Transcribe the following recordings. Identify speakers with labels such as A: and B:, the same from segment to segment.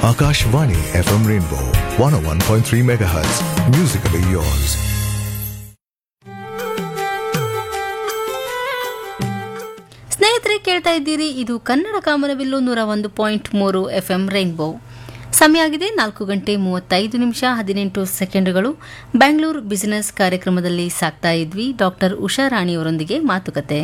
A: Akashvani FM Rainbow 101.3 MHz. Musically yours.
B: ಸ್ನೇಹಿತರೆ ಕೇಳ್ತಾ ಇದ್ದೀರಿ ಇದು ಕನ್ನಡ ಕಾಮನಬಿಲ್ಲು ನೂರ ಒಂದು ಪಾಯಿಂಟ್ ಮೂರು ಎಫ್ ಎಂ ರೈನ್ಬೋ ಸಮಯ ಆಗಿದೆ ನಾಲ್ಕು ಗಂಟೆ ಮೂವತ್ತೈದು ನಿಮಿಷ ಹದಿನೆಂಟು ಸೆಕೆಂಡುಗಳು ಬೆಂಗಳೂರು ಬಿಸಿನೆಸ್ ಕಾರ್ಯಕ್ರಮದಲ್ಲಿ ಸಾಕ್ತಾ ಇದ್ವಿ ಡಾಕ್ಟರ್ ಉಷಾ ರಾಣಿಯವರೊಂದಿಗೆ ಮಾತುಕತೆ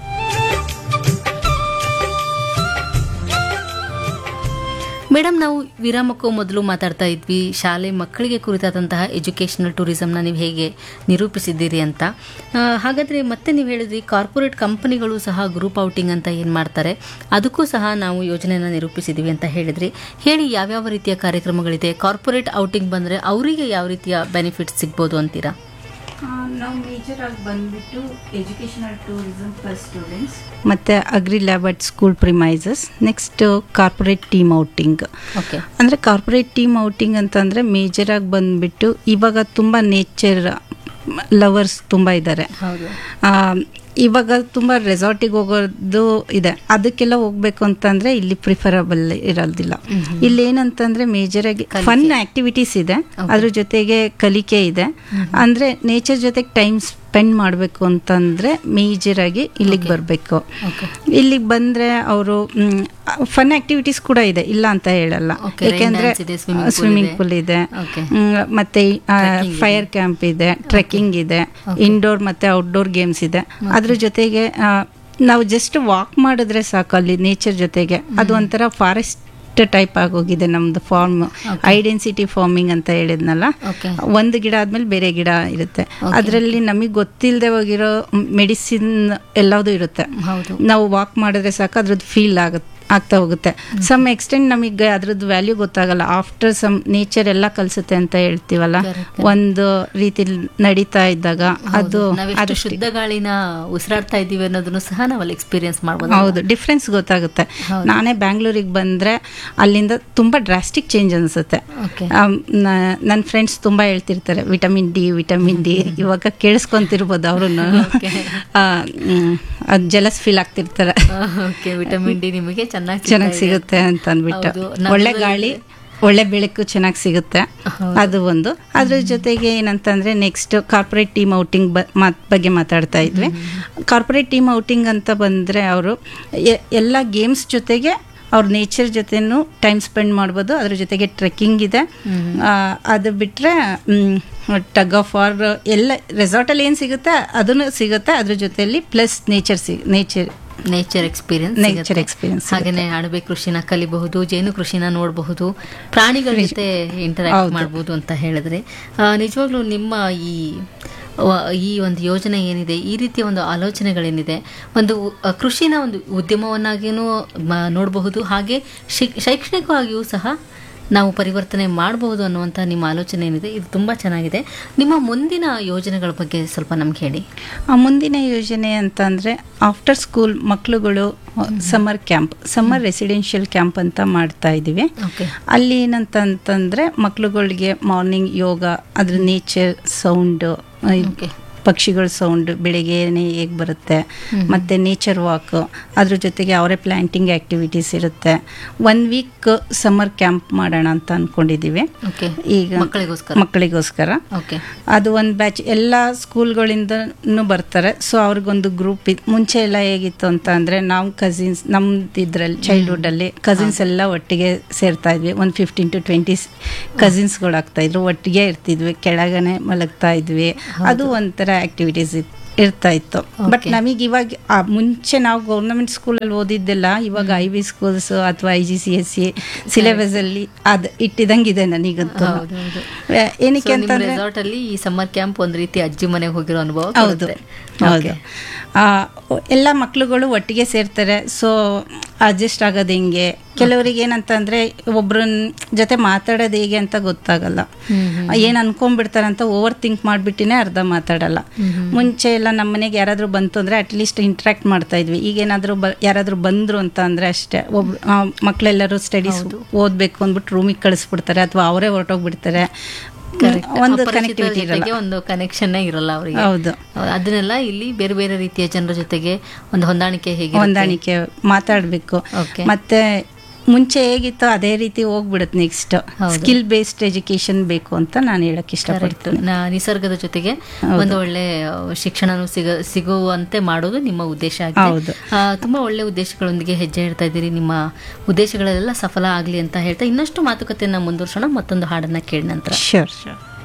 B: ಮೇಡಮ್ ನಾವು ವಿರಾಮಕ್ಕೂ ಮೊದಲು ಮಾತಾಡ್ತಾ ಇದ್ವಿ ಶಾಲೆ ಮಕ್ಕಳಿಗೆ ಕುರಿತಾದಂತಹ ಎಜುಕೇಷನಲ್ ಟೂರಿಸಮ್ನ ನೀವು ಹೇಗೆ ನಿರೂಪಿಸಿದ್ದೀರಿ ಅಂತ ಆ, ಹಾಗಾದ್ರೆ ಮತ್ತೆ ನೀವು ಹೇಳಿದ್ರಿ ಕಾರ್ಪೊರೇಟ್ ಕಂಪನಿಗಳು ಸಹ ಗ್ರೂಪ್ ಔಟಿಂಗ್ ಅಂತ ಏನು ಮಾಡ್ತಾರೆ ಅದಕ್ಕೂ ಸಹ ನಾವು ಯೋಜನೆಯನ್ನು ನಿರೂಪಿಸಿದ್ದೀವಿ ಅಂತ ಹೇಳಿದ್ರಿ ಹೇಳಿ ಯಾವ್ಯಾವ ರೀತಿಯ ಕಾರ್ಯಕ್ರಮಗಳಿದೆ ಕಾರ್ಪೊರೇಟ್ ಔಟಿಂಗ್ ಬಂದರೆ ಅವರಿಗೆ ಯಾವ ರೀತಿಯ ಬೆನಿಫಿಟ್ಸ್ ಸಿಗ್ಬೋದು ಅಂತೀರಾ
C: ನಾವು ಮೇಜರ್ ಆಗಿ ಬಂದ್ಬಿಟ್ಟು ಎಜುಕೇಷನಲ್ ಟೂರಿಸಮ್ ಫಾರ್ ಸ್ಟೂಡೆಂಟ್ಸ್ ಮತ್ತು agri lab at school premises next corporate team outing
B: okay
C: ಅಂದರೆ ಕಾರ್ಪೊರೇಟ್ ಟೀಮ್ ಔಟಿಂಗ್ ಅಂತಂದರೆ ಮೇಜರ್ ಆಗಿ ಬಂದ್ಬಿಟ್ಟು ಇವಾಗ ತುಂಬ ನೇಚರ್ ಲವರ್ಸ್ ತುಂಬ ಇದ್ದಾರೆ
B: ಹೌದು
C: ಆ, ಇವಾಗ ತುಂಬ ರೆಸಾರ್ಟಿಗೆ ಹೋಗೋದು ಇದೆ ಅದಕ್ಕೆಲ್ಲ ಹೋಗ್ಬೇಕು ಅಂತಂದ್ರೆ ಇಲ್ಲಿ ಪ್ರಿಫರಬಲ್ ಇರೋದಿಲ್ಲ ಇಲ್ಲಿ ಏನಂತಂದ್ರೆ ಮೇಜರ್ ಆಗಿ ಫನ್ ಆಕ್ಟಿವಿಟೀಸ್ ಇದೆ ಅದ್ರ ಜೊತೆಗೆ ಕಲಿಕೆ ಇದೆ ಅಂದ್ರೆ ನೇಚರ್ ಜೊತೆಗೆ ಟೈಮ್ ಸ್ಪೆಂಡ್ ಮಾಡಬೇಕು ಅಂತಂದ್ರೆ ಮೇಜರ್ ಆಗಿ ಇಲ್ಲಿಗೆ ಬರಬೇಕು ಇಲ್ಲಿಗೆ ಬಂದ್ರೆ ಅವರು ಫನ್ ಆಕ್ಟಿವಿಟೀಸ್ ಕೂಡ ಇದೆ ಇಲ್ಲ ಅಂತ ಹೇಳಲ್ಲ
B: Okay, rain
C: ಯಾಕೆಂದ್ರೆ
B: dance ಇದೆ, swimming pool
C: ಸ್ವಿಮ್ಮಿಂಗ್
B: ಇದೆ.
C: ಪೂಲ್ ಇದೆ
B: Okay.
C: ಹ್ಮ್, ಮತ್ತೆ ಫೈರ್ ಕ್ಯಾಂಪ್ ಇದೆ ಟ್ರೆಕ್ಕಿಂಗ್ ಇದೆ ಇಂಡೋರ್ ಮತ್ತೆ ಔಟ್ಡೋರ್ ಗೇಮ್ಸ್ ಇದೆ ಅದ್ರ ಜೊತೆಗೆ ಆ, ನಾವು ಜಸ್ಟ್ ವಾಕ್ ಮಾಡಿದ್ರೆ ಸಾಕು ಅಲ್ಲಿ ನೇಚರ್ ಜೊತೆಗೆ ಅದು ಒಂಥರ ಫಾರೆಸ್ಟ್ ಟೈಪ್ ಆಗೋಗಿದೆ ನಮ್ದು ಫಾರ್ಮ್ ಐಡೆನ್ಸಿಟಿ ಫಾರ್ಮಿಂಗ್ ಅಂತ ಹೇಳಿದ್ನಲ್ಲ
B: Okay.
C: ಒಂದು ಗಿಡ ಆದ್ಮೇಲೆ ಬೇರೆ ಗಿಡ ಇರುತ್ತೆ ಅದರಲ್ಲಿ ನಮಗೆ ಗೊತ್ತಿಲ್ಲದೆ ಹೋಗಿರೋ ಮೆಡಿಸಿನ್ ಎಲ್ಲದೂ ಇರುತ್ತೆ
B: ಹೌದು
C: ನಾವು ವಾಕ್ ಮಾಡಿದ್ರೆ ಸಾಕು ಅದ್ರದ್ದು ಫೀಲ್ ಆಗುತ್ತೆ ಆಗ್ತಾ ಹೋಗುತ್ತೆ ಸಮ್ ಎಕ್ಸ್ಟೆಂಟ್ ನಮಗೆ ಅದ್ರದ್ದು ವ್ಯಾಲ್ಯೂ ಗೊತ್ತಾಗಲ್ಲ ಆಫ್ಟರ್ ಸಮ್ ನೇಚರ್ ಎಲ್ಲ ಕಲಿಸುತ್ತೆ ಅಂತ ಹೇಳ್ತೀವಲ್ಲ
B: Correct.
C: ಒಂದು ರೀತಿ ನಡೀತಾ ಇದ್ದಾಗ ಅದು
B: ನಾವೆಷ್ಟು
C: ಅದು
B: ಶುದ್ಧ ಗಾಳಿನ ಉಸಿರಾಡ್ತಾ ಇದ್ದೀವಿ ಅನ್ನೋದನ್ನು ಸಹ ನಾವಲ್ಲಿ ಎಕ್ಸ್ಪೀರಿಯನ್ಸ್ ಮಾಡ್ಬೋದು
C: ಹೌದು ಡಿಫ್ರೆನ್ಸ್ ಗೊತ್ತಾಗುತ್ತೆ ನಾನೇ ಬ್ಯಾಂಗ್ಳೂರಿಗೆ ಬಂದ್ರೆ ಅಲ್ಲಿಂದ ತುಂಬಾ ಡ್ರಾಸ್ಟಿಕ್ ಚೇಂಜ್ ಅನ್ಸುತ್ತೆ
B: ಓಕೆ
C: ನನ್ನ ಫ್ರೆಂಡ್ಸ್ ತುಂಬಾ ಹೇಳ್ತಿರ್ತಾರೆ ವಿಟಮಿನ್ ಡಿ ವಿಟಮಿನ್ ಡಿ ಇವಾಗ ಕೇಳಿಸ್ಕೊಂತಿರ್ಬೋದು ಅವರು ಅದು ಜಲಸ್ ಫೀಲ್ ಆಗ್ತಿರ್ತಾರೆ
B: ಓಕೆ ವಿಟಮಿನ್ ಡಿ ನಿಮಗೆ ಚೆನ್ನಾಗಿ
C: ಚೆನ್ನಾಗಿ ಸಿಗುತ್ತೆ ಅಂತ ಅಂದ್ಬಿಟ್ಟು
B: ಹೌದು. ನಮ್ಮಲ್ಲಿ
C: ಒಳ್ಳೆ ಗಾಳಿ ಒಳ್ಳೆ ಬೆಳಕು ಚೆನ್ನಾಗಿ ಸಿಗುತ್ತೆ ಅದು ಒಂದು ಅದ್ರ ಜೊತೆಗೆ ಏನಂತಂದ್ರೆ ನೆಕ್ಸ್ಟ್ ಕಾರ್ಪೊರೇಟ್ ಟೀಮ್ ಔಟಿಂಗ್ ಬಗ್ಗೆ ಮಾತಾಡ್ತಾ ಇದ್ವಿ ಕಾರ್ಪೊರೇಟ್ ಟೀಮ್ ಔಟಿಂಗ್ ಅಂತ ಬಂದ್ರೆ ಅವರು ಎಲ್ಲ ಗೇಮ್ಸ್ ಜೊತೆಗೆ ಅವ್ರ ನೇಚರ್ ಜೊತೆನೂ ಟೈಮ್ ಸ್ಪೆಂಡ್ ಮಾಡ್ಬೋದು ಅದ್ರ ಜೊತೆಗೆ ಟ್ರೆಕ್ಕಿಂಗ್ ಇದೆ ಆ, ಅದು ಬಿಟ್ಟರೆ ಟಗ್ ಆಫ್ ವಾರ್ ಎಲ್ಲ ರೆಸಾರ್ಟಲ್ಲಿ ಏನು ಸಿಗುತ್ತೆ ಅದನ್ನು ಸಿಗುತ್ತೆ ಅದ್ರ ಜೊತೆಯಲ್ಲಿ ಪ್ಲಸ್ ನೇಚರ್ ಸಿ nature
B: nature experience
C: Nature experience
B: ಹಾಗೇನೆ ಅಣಬೆ ಕೃಷಿನ ಕಲಿಬಹುದು ಜೇನು ಕೃಷಿನ ನೋಡಬಹುದು ಪ್ರಾಣಿಗಳ ಜೊತೆ ಇಂಟರಾಕ್ಟ್ ಮಾಡಬಹುದು ಅಂತ ಹೇಳಿದ್ರೆ ಆ, ನಿಜವಾಗ್ಲೂ ನಿಮ್ಮ ಈ ವ- ಈ ಒಂದು ಯೋಜನೆ ಏನಿದೆ ಈ ರೀತಿಯ ಒಂದು ಆಲೋಚನೆಗಳೇನಿದೆ ಒಂದು ಅ, ಕೃಷಿನ ಒಂದು ಉದ್ಯಮವನ್ನಾಗಿಯೂ ಮ- ನೋಡಬಹುದು ಹಾಗೆ ಶಿ- ಶೈಕ್ಷಣಿಕವಾಗಿಯೂ ಸಹ ನಾವು ಪರಿವರ್ತನೆ ಮಾಡಬಹುದು ಅನ್ನುವಂಥ ನಿಮ್ಮ ಆಲೋಚನೆ ಏನಿದೆ ಇದು ತುಂಬ ಚೆನ್ನಾಗಿದೆ ನಿಮ್ಮ ಮುಂದಿನ ಯೋಜನೆಗಳ ಬಗ್ಗೆ ಸ್ವಲ್ಪ ನಮ್ಗೆ ಹೇಳಿ
C: ಆ ಮುಂದಿನ ಯೋಜನೆ ಅಂತಂದರೆ ಆಫ್ಟರ್ ಸ್ಕೂಲ್ ಮಕ್ಕಳುಗಳು summer camp summer residential camp ಅಂತ ಮಾಡ್ತಾ ಇದ್ದೀವಿ
B: ಓಕೆ
C: ಅಲ್ಲಿ ಏನಂತಂತಂದರೆ ಮಕ್ಳುಗಳಿಗೆ ಮಾರ್ನಿಂಗ್ ಯೋಗ ಅದ್ರ ನೇಚರ್ ಸೌಂಡು
B: ಓಕೆ
C: ಪಕ್ಷಿಗಳ ಸೌಂಡ್ ಬೆಳಿಗ್ಗೆನೆ ಹೇಗೆ ಬರುತ್ತೆ ಮತ್ತು ನೇಚರ್ ವಾಕ್ ಅದ್ರ ಜೊತೆಗೆ ಅವರೇ ಪ್ಲ್ಯಾಂಟಿಂಗ್ ಆ್ಯಕ್ಟಿವಿಟೀಸ್ ಇರುತ್ತೆ ಒನ್ ವೀಕ್ ಸಮ್ಮರ್ ಕ್ಯಾಂಪ್ ಮಾಡೋಣ ಅಂತ ಅಂದ್ಕೊಂಡಿದ್ದೀವಿ
B: ಓಕೆ
C: ಈಗ
B: ಮಕ್ಕಳಿಗೋಸ್ಕರ
C: ಮಕ್ಕಳಿಗೋಸ್ಕರ
B: ಓಕೆ
C: ಅದು ಒಂದು ಬ್ಯಾಚ್ ಎಲ್ಲ ಸ್ಕೂಲ್ಗಳಿಂದನೂ ಬರ್ತಾರೆ ಸೊ ಅವ್ರಿಗೊಂದು ಗ್ರೂಪ್ ಇತ್ತು ಮುಂಚೆ ಎಲ್ಲ ಹೇಗಿತ್ತು ಅಂತ ಅಂದರೆ ನಾವು ಕಸಿನ್ಸ್ ನಮ್ದು ಇದ್ರಲ್ಲಿ ಚೈಲ್ಡ್ಹುಡ್ಡಲ್ಲಿ ಕಸಿನ್ಸ್ ಎಲ್ಲ ಒಟ್ಟಿಗೆ ಸೇರ್ತಾ ಇದ್ವಿ ಒಂದು ಫಿಫ್ಟೀನ್ ಟು ಟ್ವೆಂಟಿ ಕಸಿನ್ಸ್ಗಳು ಆಗ್ತಾ ಇದ್ರು ಒಟ್ಟಿಗೆ ಇರ್ತಿದ್ವಿ ಕೆಳಗನೆ ಮಲಗ್ತಾ ಇದ್ವಿ ಅದು ಒಂಥರ ಆಕ್ಟಿವಿಟೀಸ್ ಇತ್ತು ಇರ್ತಾ ಇತ್ತು ಬಟ್ ನಮಗೆ ಇವಾಗ ಆ ಮುಂಚೆ ನಾವು ಗೌರ್ಮೆಂಟ್ ಸ್ಕೂಲಲ್ಲಿ ಓದಿದ್ದೆಲ್ಲ ಇವಾಗ ಐ ವಿ ಸ್ಕೂಲ್ಸ್ ಅಥವಾ I G C S C syllabus ಅಲ್ಲಿ ಅದು ಇಟ್ಟಿದಂಗಿದೆ ನನಗಂತೂ
B: ಹೌದು, ಹೌದು.
C: ಆ, ಏನಕ್ಕೆ
B: ನಿಮ್ಮ
C: ಅಂತಂದ್ರೆ
B: ರೆಸಾರ್ಟ್ ಅಲ್ಲಿ ಈ ಸಮ್ಮರ್ ಕ್ಯಾಂಪ್ ಒಂದ್ ರೀತಿ ಅಜ್ಜಿ ಮನೆಗೆ ಹೋಗಿರೋ ಅನುಭವ
C: ಹೌದು
B: ಕೊಡುತ್ತೆ.
C: ಹೌದು ಆ, ಎಲ್ಲ ಮಕ್ಳುಗಳು ಒಟ್ಟಿಗೆ ಸೇರ್ತಾರೆ ಸೊ ಅಡ್ಜಸ್ಟ್ ಆಗೋದು ಹೆಂಗೆ ಕೆಲವರಿಗೆ ಏನಂತಂದ್ರೆ ಒಬ್ರ ಜೊತೆ ಮಾತಾಡೋದು ಹೇಗೆ ಅಂತ ಗೊತ್ತಾಗಲ್ಲ ಏನು ಅನ್ಕೊಂಡ್ಬಿಡ್ತಾರೆ ಅಂತ ಓವರ್ ಥಿಂಕ್ ಮಾಡಿಬಿಟ್ಟಿನೇ ಅರ್ಧ ಮಾತಾಡಲ್ಲ ಮುಂಚೆ ಎಲ್ಲ ನಮ್ಮ ಮನೆಗೆ ಯಾರಾದರೂ ಬಂತು ಅಂದರೆ ಅಟ್ಲೀಸ್ಟ್ ಇಂಟ್ರಾಕ್ಟ್ ಮಾಡ್ತಾ ಇದ್ವಿ ಈಗೇನಾದರೂ ಬ ಯಾರಾದರೂ ಬಂದರು ಅಂತ ಅಂದರೆ ಅಷ್ಟೇ ಒಬ್ರು ಆ, ಮಕ್ಳೆಲ್ಲರೂ ಸ್ಟಡೀಸ್ ಓದಬೇಕು ಅಂದ್ಬಿಟ್ಟು ರೂಮಿಗೆ ಕಳಿಸ್ಬಿಡ್ತಾರೆ ಅಥವಾ ಅವರೇ ಹೊರಟೋಗ್ಬಿಡ್ತಾರೆ
B: Correct.
C: ಒಂದು
B: ಅಪರಿಚಿತರ
C: ಕನೆಕ್ಟಿವಿಟಿ ಇರಲ್ಲ
B: ಜೊತೆಗೆ ಒಂದು ಕನೆಕ್ಷನ್ ಇರಲ್ಲ ಅವರಿಗೆ
C: ಹೌದು
B: ಅದನ್ನೆಲ್ಲ ಇಲ್ಲಿ ಬೇರೆ ಬೇರೆ ರೀತಿಯ ಜನರ ಜೊತೆಗೆ ಒಂದು ಹೊಂದಾಣಿಕೆ ಹೇಗೆ
C: ಹೊಂದಾಣಿಕೆ ಮಾತಾಡಬೇಕು
B: Okay.
C: ಮತ್ತೆ ಮುಂಚೆ ಹೇಗಿತ್ತು ಅದೇ ರೀತಿ ಹೋಗ್ಬಿಡುತ್ತೆ ನೆಕ್ಸ್ಟ್
B: ಹೌದು.
C: ಸ್ಕಿಲ್ ಬೇಸ್ಡ್ ಎಜುಕೇಶನ್ ಬೇಕು ಅಂತ ನಾನು ಹೇಳಕ್
B: ಕರೆಕ್ಟ್
C: ಇಷ್ಟಪಡ್ತೀನಿ
B: ನಿಸರ್ಗದ ಜೊತೆಗೆ
C: ಹೌದು.
B: ಒಂದು ಒಳ್ಳೆ ಶಿಕ್ಷಣನೂ ಸಿಗ ಸಿಗುವಂತೆ ಮಾಡೋದು ನಿಮ್ಮ ಉದ್ದೇಶ ಆಗಿದೆ
C: ಹೌದು.
B: ಆ, ತುಂಬಾ ಒಳ್ಳೆ ಉದ್ದೇಶಗಳೊಂದಿಗೆ ಹೆಜ್ಜೆ ಇಡ್ತಾ ಇದ್ದೀರಿ ನಿಮ್ಮ ಉದ್ದೇಶಗಳೆಲ್ಲ ಸಫಲ ಆಗ್ಲಿ ಅಂತ ಹೇಳ್ತಾ ಇನ್ನಷ್ಟು ಮಾತುಕತೆಯನ್ನ ಮುಂದುವರ್ಸೋಣ ಮತ್ತೊಂದು ಹಾಡನ್ನ ಕೇಳಿದ ನಂತರ
C: ಶೋರ್ ಶೋರ್